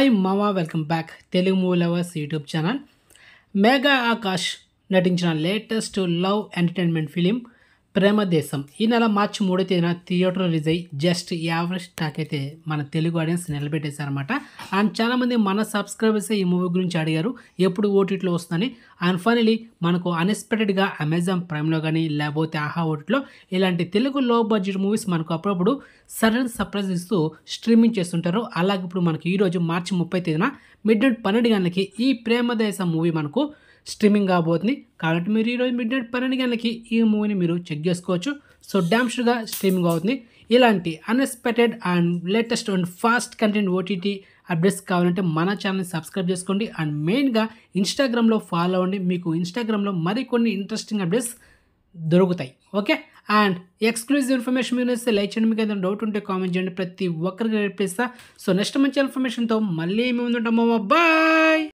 hi మావా welcome back Telugu movie lovers YouTube channel Megha Akash నటించిన latest love entertainment film Prema Desam ఈ నెల మార్చి మూడో తేదీన థియేటర్ రిలీజ్ అయ్యి జస్ట్ యావరేజ్ టాక్ అయితే మన తెలుగు ఆడియన్స్ నిలబెట్టేశారనమాట అండ్ చాలామంది మన సబ్స్క్రైబర్స్ ఈ మూవీ గురించి అడిగారు ఎప్పుడు ఓటీటీలో వస్తుందని అండ్ ఫైనలీ మనకు అన్ఎక్స్పెక్టెడ్గా అమెజాన్ ప్రైమ్లో కానీ లేకపోతే ఆహా ఓటీటీలో ఇలాంటి తెలుగు లో బడ్జెట్ మూవీస్ మనకు అప్పుడప్పుడు సడన్ సర్ప్రైజ్ ఇస్తూ స్ట్రీమింగ్ చేస్తుంటారు అలాగే ఇప్పుడు మనకి ఈరోజు మార్చి ముప్పై తేదీన మిడ్ నైట్ పన్నెండు గంటలకి ఈ ప్రేమ దేశం మూవీ మనకు స్ట్రీమింగ్ కాబోతుంది కాబట్టి మీరు ఈరోజు మిడ్ నైట్ పన్నెండు గంటలకి ఈ మూవీని మీరు చెక్ చేసుకోవచ్చు సో డ్యామ్ షూర్గా స్ట్రీమింగ్ అవుతుంది ఇలాంటి unexpected and latest and fast content OTT updates కావాలంటే మన ఛానల్ని సబ్స్క్రైబ్ చేసుకోండి అండ్ మెయిన్గా ఇన్స్టాగ్రామ్లో ఫాలో అవ్వండి మీకు ఇన్స్టాగ్రామ్లో మరికొన్ని ఇంట్రెస్టింగ్ అప్డేట్స్ దొరుకుతాయి ఓకే అండ్ ఎక్స్క్లూజివ్ ఇన్ఫర్మేషన్ మీరు వస్తే లైక్ చేయండి మీకు ఏదైనా డౌట్ ఉంటే కామెంట్ చేయండి ప్రతి ఒక్కరికి రిప్లై ఇస్తా సో నెక్స్ట్ మంచి ఇన్ఫర్మేషన్తో మళ్ళీ మేము ఉంటాము బాయ్